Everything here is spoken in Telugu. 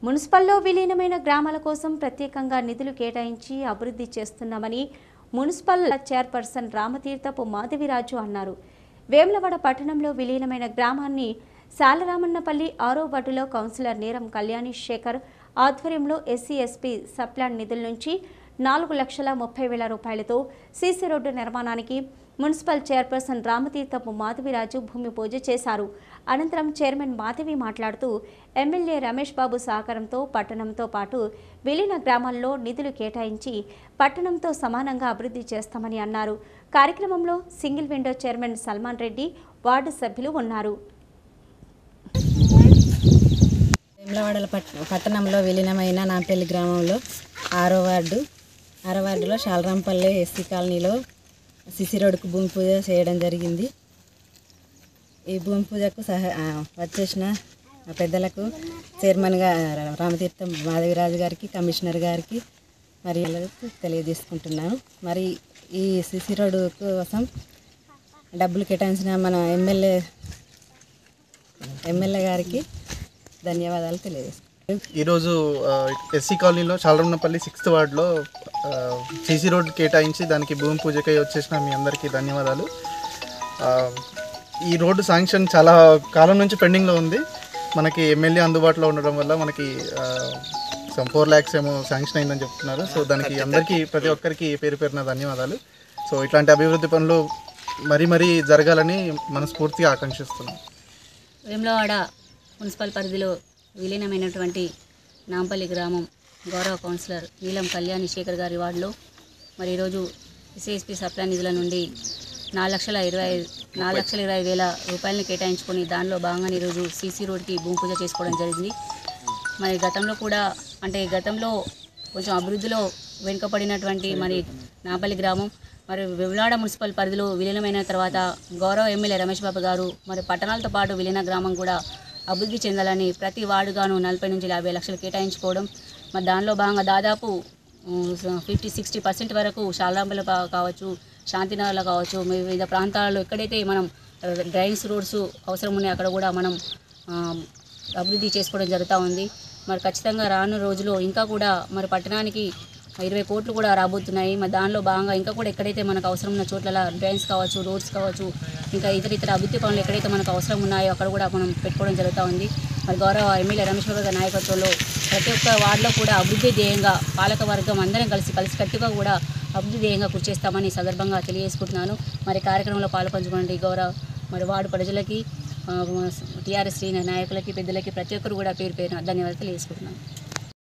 మున్సిపల్లో విలీనమైన గ్రామాల కోసం ప్రత్యేకంగా నిధులు కేటాయించి అభివృద్ధి చేస్తున్నామని మున్సిపల్ చైర్పర్సన్ రామతీర్థపు మాధవిరాజు అన్నారు వేములవాడ పట్టణంలో విలీనమైన గ్రామాన్ని సాలరామన్నపల్లి ఆరో వార్డులో కౌన్సిలర్ నీరం కళ్యాణి శేఖర్ ఆధ్వర్యంలో ఎస్సీ ఎస్పీ సప్లాన్ నిధుల నుంచి నాలుగు లక్షల ముప్పై వేల రూపాయలతో సీసీ రోడ్డు నిర్మాణానికి మున్సిపల్ చైర్పర్సన్ రామతీర్థపు మాధవిరాజు భూమి పూజ చేశారు అనంతరం చైర్మన్ మాధవి మాట్లాడుతూ ఎమ్మెల్యే రమేష్ బాబు సహకారంతో పట్టణంతో పాటు విలీన గ్రామాల్లో నిధులు కేటాయించి పట్టణంతో సమానంగా అభివృద్ధి చేస్తామని అన్నారు కార్యక్రమంలో single window chairman Salman Reddy ward సభ్యులు ఉన్నారు వేములవాడల పట్ పట్టణంలో విలీనమైన నాంపల్లి గ్రామంలో ఆరో వార్డు ఆరో వార్డులో శాలరాంపల్లి ఎస్సీ కాలనీలో సిసి రోడ్డుకు భూమి పూజ చేయడం జరిగింది ఈ భూమి పూజకు సహ ఆ, వచ్చేసిన ఆ పెద్దలకు చైర్మన్గా రామతీర్థం మాధవిరాజు గారికి కమిషనర్ గారికి మరి వాళ్ళకు తెలియజేసుకుంటున్నాను మరి ఈ సిసి రోడ్డు కోసం డబ్బులు కేటాయించిన మన ఎమ్మెల్యే ఎమ్మెల్యే గారికి ధన్యవాదాలు తెలియజేస్తున్నాను ఈరోజు ఆ, ఎస్సీ కాలనీలో చాలరన్నపల్లి సిక్స్త్ వార్డ్లో సీసీ రోడ్ కేటాయించి దానికి భూమి పూజకై వచ్చేసిన మీ అందరికీ ధన్యవాదాలు ఆ, ఈ రోడ్డు శాంక్షన్ చాలా కాలం నుంచి పెండింగ్లో ఉంది మనకి ఎమ్మెల్యే అందుబాటులో ఉండడం వల్ల మనకి ఫోర్ ల్యాక్స్ ఏమో శాంక్షన్ అయిందని చెప్తున్నారు సో దానికి అందరికీ ప్రతి ఒక్కరికి పేరు పేరున ధన్యవాదాలు సో ఇట్లాంటి అభివృద్ధి పనులు మరీ మరీ జరగాలని మనస్ఫూర్తిగా ఆకాంక్షిస్తున్నాం వేములవాడ మున్సిపల్ పరిధిలో విలీనమైనటువంటి నాంపల్లి గ్రామం గౌరవ కౌన్సిలర్ నీలం కళ్యాణి శేఖర్ గారి వార్డులో మరి ఈరోజు ఎస్ఏఎస్పి సప్లై నిధుల నుండి నాలుగు లక్షల ఇరవై నాలుగు లక్షల ఇరవై వేల రూపాయలను కేటాయించుకొని దానిలో భాగంగా ఈరోజు సీసీ రోడ్కి భూమి పూజ చేసుకోవడం జరిగింది మరి గతంలో కూడా అంటే గతంలో కొంచెం అభివృద్ధిలో వెనుకబడినటువంటి మరి నాపల్లి గ్రామం మరి వెవ్లాడ మున్సిపల్ పరిధిలో విలీనమైన తర్వాత గౌరవ ఎమ్మెల్యే రమేష్ బాబు గారు మరి పట్టణాలతో పాటు విలీన గ్రామం కూడా అభివృద్ధి చెందాలని ప్రతి వార్డుగాను నలభై నుంచి యాభై లక్షలు కేటాయించుకోవడం మరి దానిలో భాగంగా దాదాపు ఫిఫ్టీ సిక్స్టీ పర్సెంట్ వరకు శాలరాంబలో కావచ్చు శాంతినగర్లో కావచ్చు వివిధ ప్రాంతాలలో ఎక్కడైతే మనం డ్రైన్స్ రోడ్స్ అవసరం ఉన్నాయి అక్కడ కూడా మనం ఆ, అభివృద్ధి చేసుకోవడం జరుగుతూ ఉంది మరి ఖచ్చితంగా రాను రోజులో ఇంకా కూడా మరి పట్టణానికి ఇరవై కోట్లు కూడా రాబోతున్నాయి మరి దానిలో భాగంగా ఇంకా కూడా ఎక్కడైతే మనకు అవసరం ఉన్న చోట్ల డ్రైన్స్ కావచ్చు రోడ్స్ కావచ్చు ఇంకా ఇతర ఇతర అభివృద్ధి పనులు ఎక్కడైతే మనకు అవసరం ఉన్నాయో అక్కడ కూడా మనం పెట్టుకోవడం జరుగుతూ ఉంది మరి గౌరవ ఎమ్మెల్యే రమేష్ బాబు గారి నాయకత్వంలో ప్రతి ఒక్క వార్డులో కూడా అభివృద్ధి ధ్యేయంగా పాలక వర్గం అందరం కలిసి కలిసి కట్టుగా కూడా అభివృద్ధి ధ్యేయంగా కృషి చేస్తామని ఈ సందర్భంగా తెలియజేసుకుంటున్నాను మరి కార్యక్రమంలో పాల్పంచుకోండి గౌరవ మరి వార్డు ప్రజలకి టీఆర్ఎస్ నాయకులకి పెద్దలకి ప్రతి ఒక్కరు కూడా పేరు పేరున ధన్యవాదాలు తెలియజేసుకుంటున్నాను